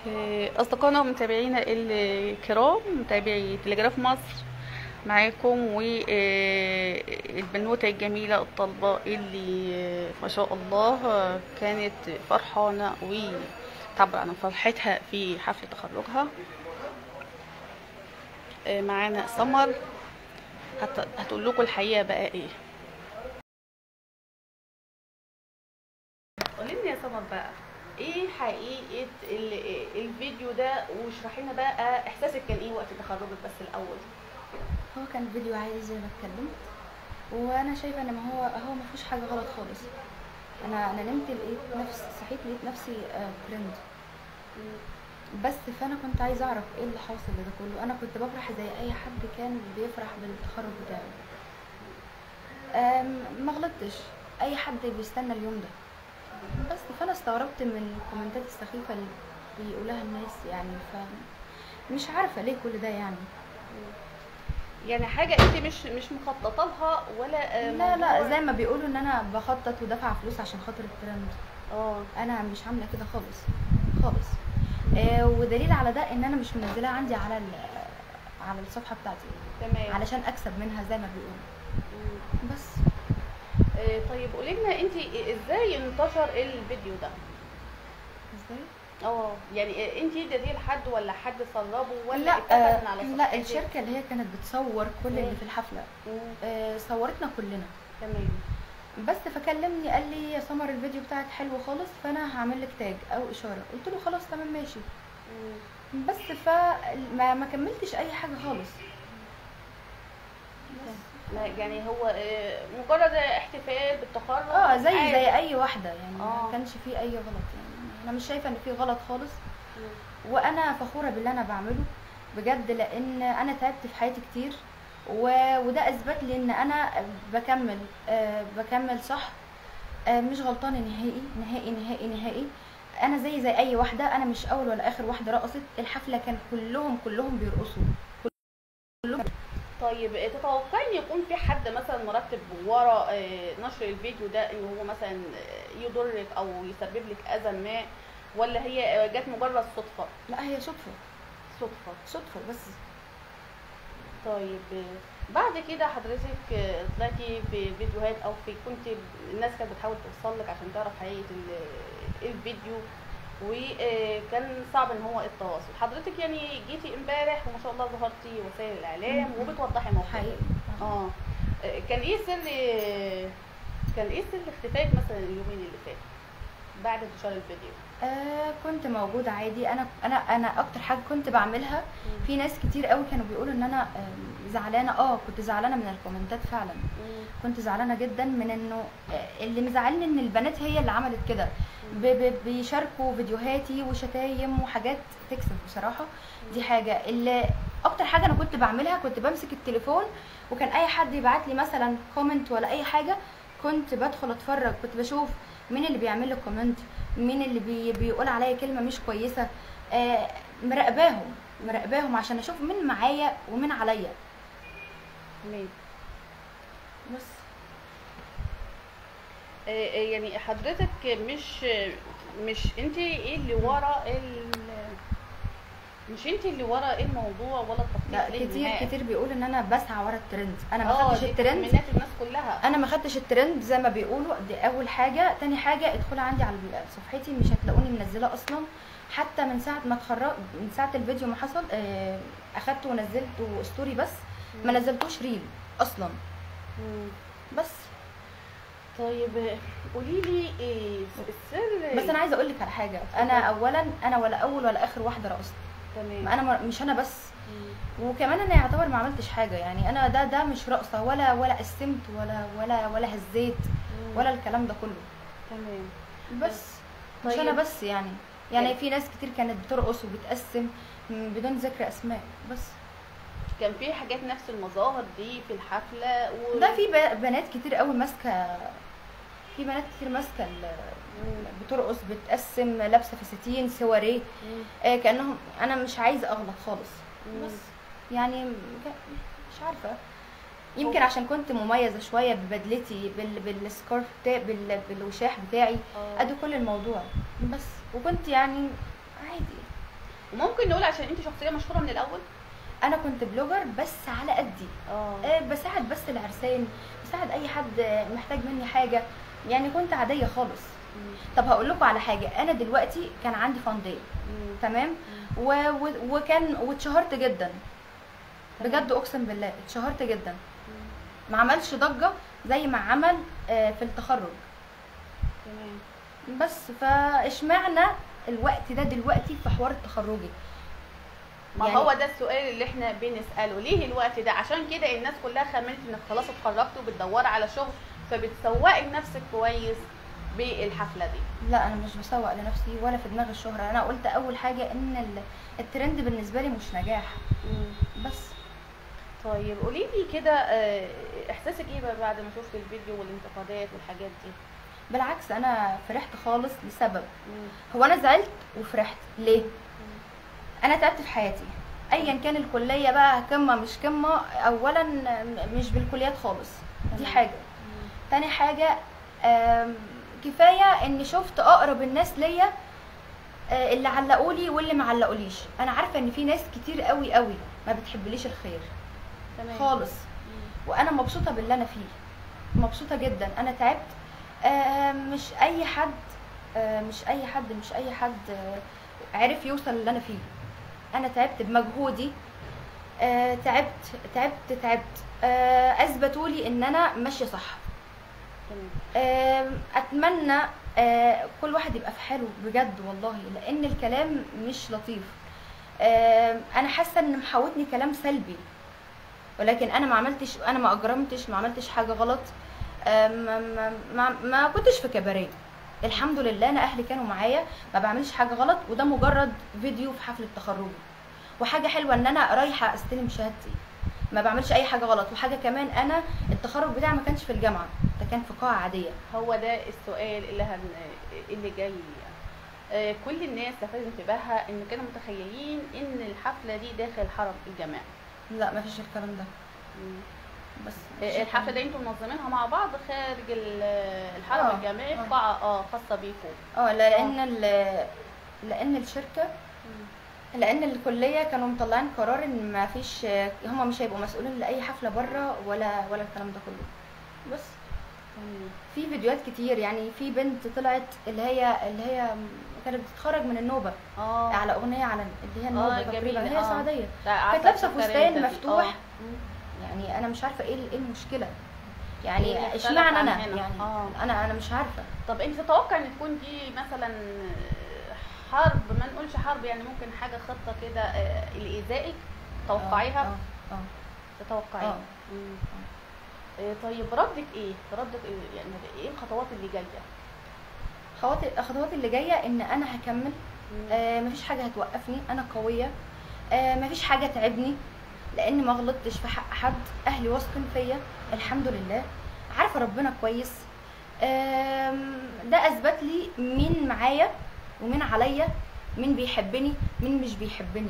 إيه، أصدقائنا ومتابعينا الكرام متابعي تلجراف مصر معاكم والبنوتة الجميلة الطلبة اللي آه، ما شاء الله آه، كانت فرحانة وتعبر عن فرحتها في حفل تخرجها آه، معانا سمر هت- هتقول لكم الحقيقة بقى ايه قولي لي يا سمر بقى ايه حقيقة ال- الفيديو ده واشرحي لنا بقى احساسك كان ايه وقت تخرجك بس الاول هو كان فيديو عادي زي ما اتكلمت وانا شايفه ان ما هو هو ما فيهوش حاجه غلط خالص انا انا نمت لقيت نفس صحيت لقيت نفسي آه، ترند بس فانا كنت عايزه اعرف ايه اللي حاصل لده كله انا كنت بفرح زي اي حد كان بيفرح بالتخرج بتاعه آم، ما غلطتش اي حد بيستنى اليوم ده بس فانا استغربت من الكومنتات السخيفه اللي بيقولها الناس يعني ف مش عارفه ليه كل ده يعني يعني حاجة انت مش مش مخططة لها ولا آه، لا لا موضوع- زي ما بيقولوا ان انا بخطط ودافعه فلوس عشان خاطر الترند اه انا مش عامله كده خالص خالص آه ودليل على ده ان انا مش منزلاها عندي على ال- على الصفحه بتاعتي تمام علشان اكسب منها زي ما بيقولوا مم. بس آه، طيب قولي لنا انت ازاي انتشر الفيديو ده ازاي اه يعني انت اديتيه لحد ولا حد سربه ولا لا اتفق من على آه لا صفحتك؟ الشركه اللي هي كانت بتصور كل اللي مم. في الحفله مم. آه صورتنا كلنا تمام بس فكلمني قال لي يا سمر الفيديو بتاعك حلو خالص فانا هعمل لك تاج او اشاره قلت له خلاص تمام ماشي مم. بس فما ما كملتش اي حاجه خالص لا يعني هو آه، مجرد احتفال بالتخرج اه زي عادي. زي اي واحده يعني آه. ما كانش فيه اي غلط يعني انا مش شايفه ان فيه غلط خالص مم. وانا فخوره باللي انا بعمله بجد لان انا تعبت في حياتي كتير و... وده اثبت لي ان انا بكمل آه بكمل صح آه مش غلطانه نهائي نهائي نهائي نهائي انا زي زي اي واحده انا مش اول ولا اخر واحده رقصت الحفله كان كلهم كلهم بيرقصوا كلهم طيب آه، تتوقعي ان يكون في حد مثلا مرتب ورا آه، نشر الفيديو ده ان هو مثلا آه، يضرك او يسبب لك اذى ما ولا هي آه، جت مجرد صدفه لا هي صدفه صدفه صدفه بس طيب آه، بعد كده حضرتك آه، طلعتي في فيديوهات او في كنت الناس كانت بتحاول توصل لك عشان تعرف حقيقه ال- الفيديو وكان صعب ان هو التواصل حضرتك يعني جيتي امبارح وما شاء الله ظهرتي وسائل الاعلام مم. وبتوضحي موقفك حقيقي اه آه، كان ايه سر كان ايه سر اختفائك مثلا اليومين اللي فاتوا بعد انتشار الفيديو آه كنت موجودة عادي انا انا انا اكتر حاجة كنت بعملها في ناس كتير قوي كانوا بيقولوا ان انا آم، زعلانة اه كنت زعلانة من الكومنتات فعلا كنت زعلانة جدا من انه آه، اللي مزعلني ان البنات هي اللي عملت كده ب- ب- بيشاركوا فيديوهاتي وشتايم وحاجات تكسب بصراحة دي حاجة اللي اكتر حاجة انا كنت بعملها كنت بمسك التليفون وكان اي حد يبعت لي مثلا كومنت ولا اي حاجة كنت بدخل اتفرج كنت بشوف مين اللي بيعمل لي كومنت مين اللي بي بيقول عليا كلمة مش كويسة آه مراقباهم مراقباهم عشان اشوف مين معايا ومين عليا تمام بس آه، آه، يعني حضرتك مش مش انت ايه اللي ورا ال مش انت اللي ورا الموضوع ولا التخطيط لا ليه كتير النهائي؟ كتير بيقولوا ان انا بسعى ورا الترند انا ما اه خدتش دي الترند تخمينات الناس كلها انا ما خدتش الترند زي ما بيقولوا دي اول حاجه تاني حاجه ادخلوا عندي على صفحتي مش هتلاقوني منزله اصلا حتى من ساعه ما اتخرج من ساعه الفيديو ما حصل آه، اخدته ونزلته ستوري بس ما نزلتوش ريل اصلا مم. بس طيب قولي لي ايه السر بس انا عايزه اقول لك على حاجه انا اولا انا ولا اول ولا اخر واحده رقصت تمام ما انا ما- مش انا بس مم. وكمان انا يعتبر ما عملتش حاجه يعني انا ده ده مش رقصه ولا ولا قسمت ولا ولا ولا هزيت مم. ولا الكلام ده كله تمام بس مش طيب. انا بس يعني يعني طيب. في ناس كتير كانت بترقص وبتقسم م، بدون ذكر اسماء بس كان في حاجات نفس المظاهر دي في الحفله و... ده في ب- بنات كتير قوي ماسكه في بنات كتير ماسكه ال- مم. بترقص بتقسم لابسه فساتين سواريه مم. آه كانهم انا مش عايزه اغلط خالص مم. بس يعني م- ك- مش عارفه يمكن عشان كنت مميزه شويه ببدلتي بال بالسكارف بتاعي بال بالوشاح بتاعي آه. ادي كل الموضوع بس وكنت يعني عادي ممكن نقول عشان انت شخصيه مشهوره من الاول انا كنت بلوجر بس على قدي اه آه، بساعد بس العرسان بساعد اي حد آه، محتاج مني حاجه يعني كنت عاديه خالص طب هقول لكم على حاجه انا دلوقتي كان عندي فان تمام و... و... وكان واتشهرت جدا بجد اقسم بالله اتشهرت جدا ما عملش ضجه زي ما عمل آه، في التخرج تمام بس فاشمعنى الوقت ده دلوقتي في حوار التخرجي ما يعني- هو ده السؤال اللي احنا بنساله ليه الوقت ده عشان كده الناس كلها خمنت انك خلاص اتخرجت وبتدوري على شغل فبتسوقي لنفسك كويس بالحفله دي لا انا مش بسوق لنفسي ولا في دماغي الشهرة انا قلت اول حاجه ان ال- الترند بالنسبه لي مش نجاح بس طيب قولي لي كده آه، احساسك ايه بقى بعد ما شفت الفيديو والانتقادات والحاجات دي بالعكس انا فرحت خالص لسبب هو انا زعلت وفرحت ليه انا تعبت في حياتي ايا كان الكليه بقى قمه مش قمه اولا م- مش بالكليات خالص دي تمام. حاجه تاني حاجه آم، كفايه اني شفت اقرب الناس ليا آه، اللي علقولي واللي ما علقوليش انا عارفه ان في ناس كتير قوي قوي ما بتحبليش الخير تمام خالص وانا مبسوطه باللي انا فيه مبسوطه جدا انا تعبت آه، مش اي حد آه، مش اي حد مش اي حد آه، عرف يوصل اللي انا فيه انا تعبت بمجهودي آه، تعبت تعبت تعبت آه، اثبتوا لي ان انا ماشيه صح تمام آم، اتمنى آه، كل واحد يبقى في حاله بجد والله لان الكلام مش لطيف آم، انا حاسه ان محاوطني كلام سلبي ولكن انا ما عملتش انا ما اجرمتش ما عملتش حاجه غلط آم، ما, ما, ما, ما كنتش في كباريه الحمد لله انا اهلي كانوا معايا ما بعملش حاجه غلط وده مجرد فيديو في حفله تخرجي وحاجه حلوه ان انا رايحه استلم شهادتي ما بعملش اي حاجه غلط وحاجه كمان انا التخرج بتاعي ما كانش في الجامعه ده كان في قاعه عاديه هو ده السؤال اللي هن... اللي جاي آه، كل الناس لفت انتباهها ان كانوا متخيلين ان الحفله دي داخل حرم الجامعه لا ما فيش الكلام ده بس آه، الحفله دي انتوا منظمينها مع بعض خارج ال- الحرم آه، الجامعي آه. في قاعه اه خاصه بيكم اه لا لان ال- لان الشركه لان الكليه كانوا مطلعين قرار ان ما فيش هم مش هيبقوا مسؤولين لاي حفله بره ولا ولا الكلام ده كله بس تمام. في فيديوهات كتير يعني في بنت طلعت اللي هي اللي هي كانت بتتخرج من النوبه اه على اغنيه على اللي هي النوبه آه، تقريبا جميلة، هي آه. سعوديه لا، عارفة كانت لابسة الفكرة فستان اللي انت- مفتوح. آه. مم. يعني انا مش عارفه ايه ايه المشكله إيه يعني اللي اختلف اشمعنى عن انا هنا؟ يعني آه. انا انا مش عارفه طب انت تتوقع ان تكون دي مثلا حرب ما نقولش حرب يعني ممكن حاجه خطه كده آه، لايذائك توقعيها اه اه تتوقعيها آه. مم. آه، طيب ردك ايه ردك ايه يعني ايه الخطوات اللي جايه خطوات الخطوات اللي جايه ان انا هكمل آه مفيش حاجه هتوقفني انا قويه آه مفيش حاجه تعبني لان ما غلطتش في حق حد اهلي واثقين فيا الحمد لله عارفه ربنا كويس آم، ده اثبت لي مين معايا ومين عليا مين بيحبني مين مش بيحبني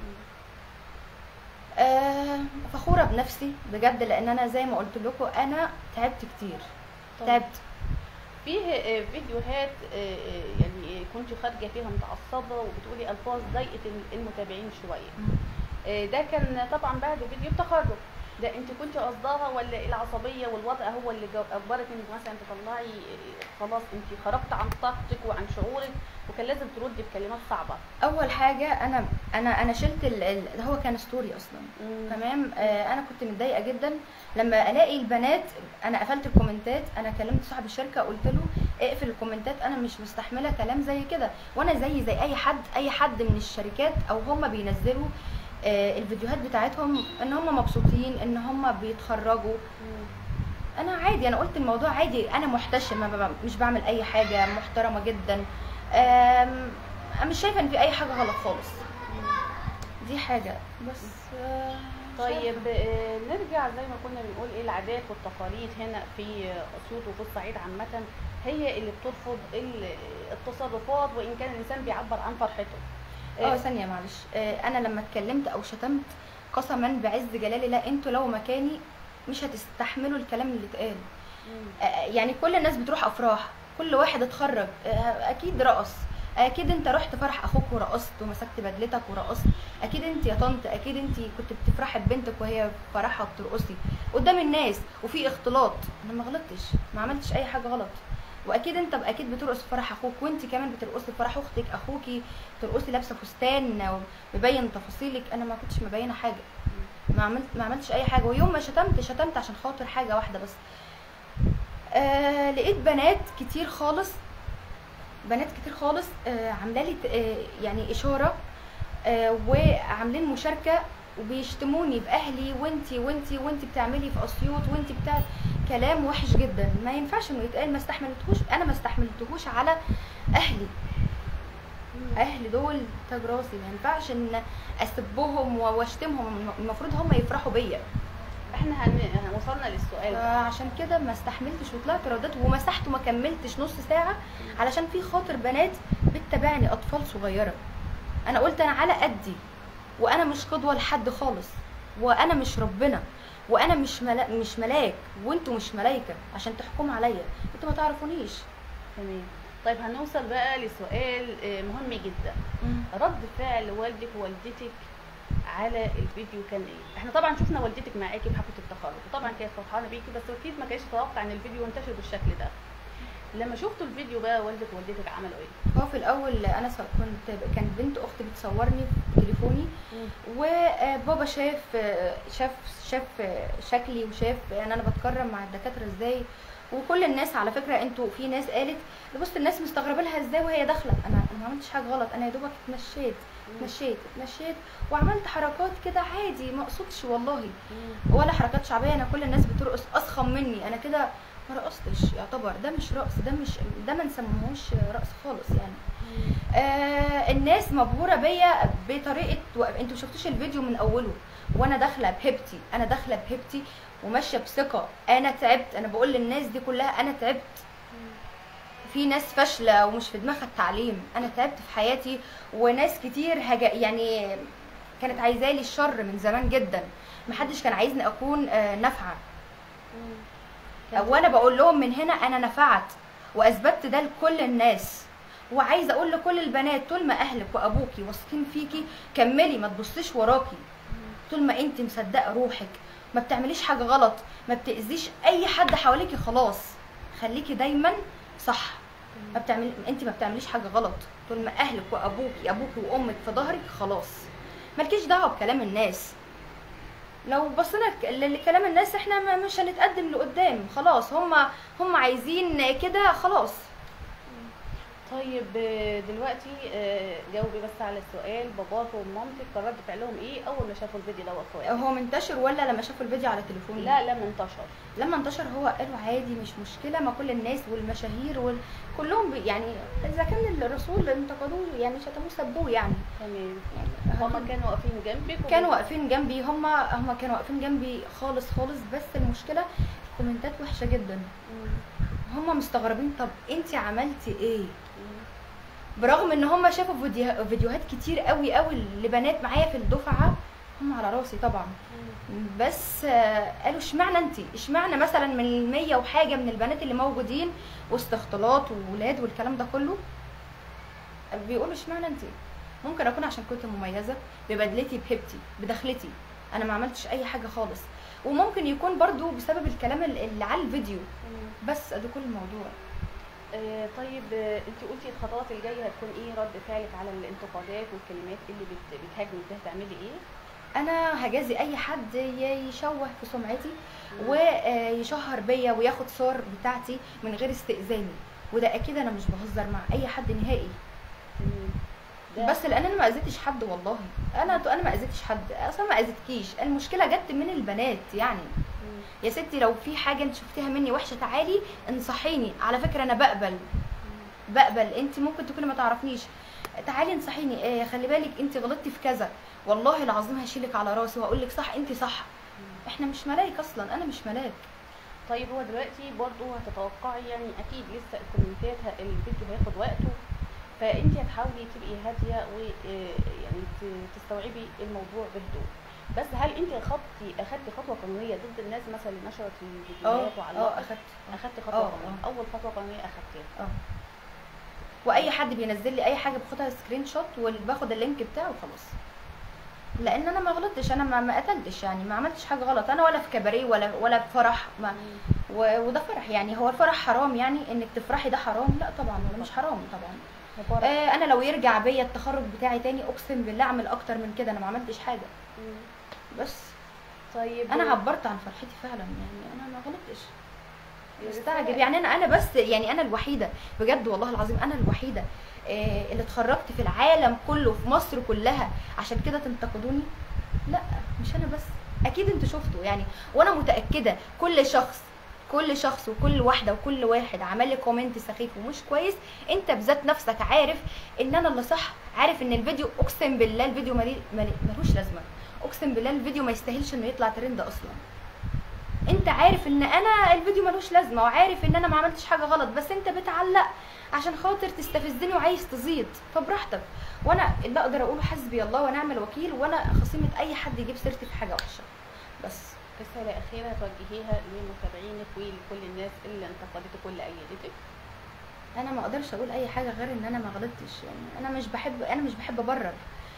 آه فخوره بنفسي بجد لان انا زي ما قلت لكم انا تعبت كتير طيب. تعبت فيه آه، فيديوهات آه، آه، يعني كنت خارجه فيها متعصبه وبتقولي الفاظ ضايقت المتابعين شويه آه، ده كان طبعا بعد فيديو التخرج ده انت كنت قصداها ولا العصبيه والوضع هو اللي جو- اجبرك انك مثلا تطلعي آه، خلاص انت خرجت عن طاقتك وعن شعورك وكان لازم تردي بكلمات صعبه اول حاجه انا انا انا شلت ال... ال... هو كان ستوري اصلا تمام آه انا كنت متضايقه جدا لما الاقي البنات انا قفلت الكومنتات انا كلمت صاحب الشركه قلت له اقفل الكومنتات انا مش مستحمله كلام زي كده وانا زي زي اي حد اي حد من الشركات او هم بينزلوا آه الفيديوهات بتاعتهم ان هم مبسوطين ان هم بيتخرجوا مم. انا عادي انا قلت الموضوع عادي انا محتشمه ما ب- مش بعمل اي حاجه محترمه جدا آم، انا مش شايفه ان في اي حاجه غلط خالص دي حاجه بس آه، مش عارفة. طيب آه، نرجع زي ما كنا بنقول ايه العادات والتقاليد هنا في اسيوط وفي الصعيد عامه هي اللي بترفض ال- التصرفات وان كان الانسان بيعبر عن فرحته اه ثانيه معلش آه، انا لما اتكلمت او شتمت قسما بعز جلالي لا انتوا لو مكاني مش هتستحملوا الكلام اللي اتقال مم. آه، يعني كل الناس بتروح افراح كل واحد اتخرج آه، اكيد رقص اكيد انت رحت فرح اخوك ورقصت ومسكت بدلتك ورقصت اكيد انت يا طنط اكيد انت كنت بتفرحي ببنتك وهي في فرحها بترقصي قدام الناس وفي اختلاط انا ما غلطتش ما عملتش اي حاجه غلط واكيد انت اكيد بترقص في فرح اخوك وانت كمان بترقصي في فرح اختك اخوكي ترقصي لابسه فستان مبين تفاصيلك انا ما كنتش مبينه حاجه ما عملت ما عملتش اي حاجه ويوم ما شتمت شتمت عشان خاطر حاجه واحده بس آه لقيت بنات كتير خالص بنات كتير خالص آه عامله لي آه يعني اشاره آه وعاملين مشاركه وبيشتموني باهلي وانتي وانتي وانتي بتعملي في اسيوط وانتي بتاع كلام وحش جدا ما ينفعش انه يتقال ما استحملتهوش انا ما استحملتهوش على اهلي اهلي دول تاج راسي ما ينفعش ان اسبهم واشتمهم المفروض هم يفرحوا بيا احنا هن... وصلنا للسؤال ده عشان كده ما استحملتش وطلعت ردات ومسحت وما كملتش نص ساعه علشان في خاطر بنات بتتابعني اطفال صغيره انا قلت انا على قدي وانا مش قدوه لحد خالص وانا مش ربنا وانا مش ملا... مش ملاك وانتوا مش ملايكه عشان تحكموا عليا انتوا ما تعرفونيش تمام طيب هنوصل بقى لسؤال آه، مهم جدا رد فعل والدك ووالدتك على الفيديو كان ايه احنا طبعا شفنا والدتك معاكي في حفله التخرج وطبعا كانت فرحانه بيكي بس اكيد ما كانتش تتوقع ان الفيديو ينتشر بالشكل ده لما شفتوا الفيديو بقى والدك ووالدتك عملوا ايه هو في الاول انا ص- كنت كانت بنت اختي بتصورني في تليفوني وبابا شاف شاف شاف شكلي وشاف ان انا بتكرم مع الدكاتره ازاي وكل الناس على فكره انتوا في ناس قالت بص الناس مستغربه لها ازاي وهي داخله انا انا ما عملتش حاجه غلط انا يا دوبك اتمشيت اتمشيت اتمشيت وعملت حركات كده عادي ما اقصدش والله ولا حركات شعبيه انا كل الناس بترقص اضخم مني انا كده ما رقصتش يعتبر ده مش رقص ده مش ده ما نسموهوش رقص خالص يعني آه الناس مبهوره بيا بطريقه و... انتوا شفتوش الفيديو من اوله وانا داخله بهبتي انا داخله بهبتي وماشيه بثقه انا تعبت انا بقول للناس دي كلها انا تعبت في ناس فاشله ومش في دماغها التعليم انا تعبت في حياتي وناس كتير هجا يعني كانت عايزالي الشر من زمان جدا محدش كان عايزني اكون آه، نافعه وانا بقول لهم من هنا انا نفعت واثبتت ده لكل الناس وعايزه اقول لكل البنات طول ما اهلك وابوكي واثقين فيكي كملي ما تبصيش وراكي طول ما انت مصدقه روحك ما بتعمليش حاجه غلط ما بتاذيش اي حد حواليكي خلاص خليكي دايما صح ما بتعمل انت ما بتعمليش حاجه غلط طول ما اهلك وابوكي ابوكي وامك في ظهرك خلاص مالكيش دعوه بكلام الناس لو بصينا ك- ل- لكلام الناس احنا ما- مش هنتقدم لقدام خلاص هم هم عايزين كده خلاص طيب آه، دلوقتي آه، جاوبي بس على السؤال باباك ومامتك كان رد فعلهم ايه اول ما شافوا الفيديو ده وصوات هو منتشر ولا لما شافوا الفيديو على تليفون لا لما انتشر لما انتشر هو قالوا عادي مش مشكله ما كل الناس والمشاهير وال... كلهم بي... يعني اذا كان الرسول انتقدوه يعني شتموه سبوه يعني تمام يعني هما كانوا واقفين جنبك كانوا وب- واقفين جنبي هم هم كانوا واقفين جنبي خالص خالص بس المشكله الكومنتات وحشه جدا مم. هم مستغربين طب انت عملتي ايه مم. برغم ان هم شافوا فيديو... فيديوهات كتير قوي قوي لبنات معايا في الدفعه هم على راسي طبعا بس آه، قالوا اشمعنى انت اشمعنى مثلا من المية وحاجه من البنات اللي موجودين وسط اختلاط وولاد والكلام ده كله بيقولوا اشمعنى انت ممكن اكون عشان كنت مميزه ببدلتي بهبتي بدخلتي انا ما عملتش اي حاجه خالص وممكن يكون برضو بسبب الكلام ال- اللي على الفيديو مم. بس ده كل الموضوع آه، طيب آه، انت قلتي الخطوات الجايه هتكون ايه رد فعلك على الانتقادات والكلمات اللي بت- بتهاجمك ده هتعملي ايه انا هجازي اي حد ي- يشوه في سمعتي ويشهر بيا وياخد صور بتاعتي من غير استئذاني وده اكيد انا مش بهزر مع اي حد نهائي تمام. ده- بس لان انا ما اذيتش حد والله انا انا ما اذيتش حد اصلا ما اذيتكيش المشكله جت من البنات يعني مم. يا ستي لو في حاجه انت شفتيها مني وحشه تعالي انصحيني على فكره انا بقبل مم. بقبل انت ممكن تكوني ما تعرفنيش تعالي انصحيني ايه خلي بالك انت غلطتي في كذا والله العظيم هشيلك على راسي وهقول لك صح انت صح احنا مش ملاك اصلا انا مش ملاك طيب هو دلوقتي برضو هتتوقعي يعني اكيد لسه الكومنتات ه- الفيديو هياخد وقته فانت هتحاولي تبقي هاديه ويعني تستوعبي الموضوع بهدوء بس هل انت خدتي اخدتي خطوه قانونيه ضد الناس مثلا اللي نشرت الفيديوهات اه وعلقت اخدت اخدتي اه، خطوه اه. قانونيه اول خطوه قانونيه اخدتيها اه واي حد بينزل لي اي حاجه باخدها سكرين شوت وباخد اللينك بتاعه وخلاص لان انا ما غلطتش انا ما, ما قتلتش يعني ما عملتش حاجه غلط انا ولا في كباريه ولا ولا في فرح ما و- وده فرح يعني هو الفرح حرام يعني انك تفرحي ده حرام لا طبعا ولا مش حرام طبعا مبارك آه انا لو يرجع بيا التخرج بتاعي تاني اقسم بالله اعمل اكتر من كده انا ما عملتش حاجه مم. بس طيب انا عبرت عن فرحتي فعلا يعني انا ما غلطتش رسالة- مستعجب يعني انا انا بس يعني انا الوحيده بجد والله العظيم انا الوحيده آه، اللي اتخرجت في العالم كله في مصر كلها عشان كده تنتقدوني لا مش انا بس اكيد انتوا شفتوا يعني وانا متاكده كل شخص كل شخص وكل واحده وكل واحد عمل لي كومنت سخيف ومش كويس انت بذات نفسك عارف ان انا اللي صح عارف ان الفيديو اقسم بالله الفيديو ملي- ملي- ملوش لازمه اقسم بالله الفيديو ما يستاهلش انه يطلع ترند اصلا انت عارف ان انا الفيديو ملوش لازمه وعارف ان انا ما عملتش حاجه غلط بس انت بتعلق عشان خاطر تستفزني وعايز تزيد فبراحتك وانا اللي اقدر اقوله حسبي الله ونعم الوكيل وانا خصيمه اي حد يجيب سيرتي في حاجه وحشه بس رسالة أخيرة توجهيها لمتابعينك ولكل الناس اللي انتقدتك واللي أيدتك انا ما اقدرش اقول اي حاجه غير ان انا ما غلطتش يعني انا مش بحب انا مش بحب ابرر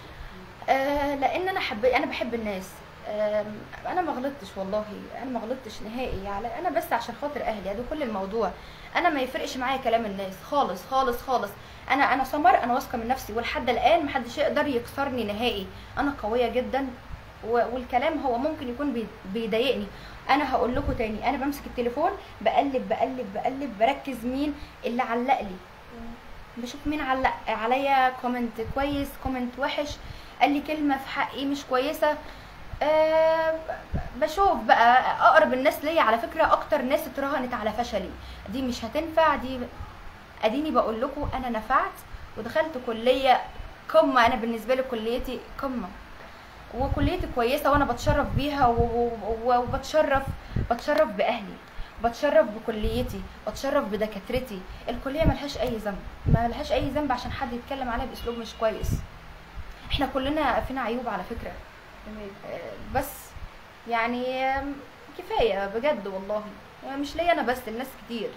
آه لان انا حب انا بحب الناس آم، انا ما غلطتش والله انا ما غلطتش نهائي على انا بس عشان خاطر اهلي ده كل الموضوع انا ما يفرقش معايا كلام الناس خالص خالص خالص انا انا سمر انا واثقه من نفسي ولحد الان محدش يقدر يكسرني نهائي انا قويه جدا و- والكلام هو ممكن يكون بي- بيضايقني انا هقول لكم تاني انا بمسك التليفون بقلب بقلب بقلب بركز مين اللي علق لي بشوف مين علق عليا كومنت كويس كومنت وحش قال لي كلمه في حقي مش كويسه أه ب- بشوف بقى اقرب الناس ليا على فكره اكتر ناس اتراهنت على فشلي دي مش هتنفع دي اديني بقول لكم انا نفعت ودخلت كليه قمه انا بالنسبه لي كليتي قمه وكليتي كويسه وانا بتشرف بيها و- و- و- وبتشرف بتشرف باهلي بتشرف بكليتي بتشرف بدكاترتي الكليه ملهاش اي ذنب ما لهاش اي ذنب عشان حد يتكلم عليها باسلوب مش كويس احنا كلنا فينا عيوب على فكره تمام آه، بس يعني آم، كفايه بجد والله يعني مش ليا انا بس الناس كتير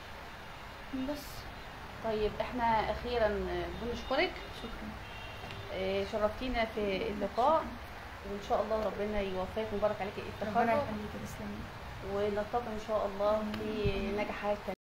بس طيب احنا أخيرا بنشكرك شكرا آه، شرفتينا في اللقاء وإن شاء الله ربنا يوفقك ويبارك عليك ربنا التخرج يخليك تسلمي ونلتقي إن شاء الله في نجاحات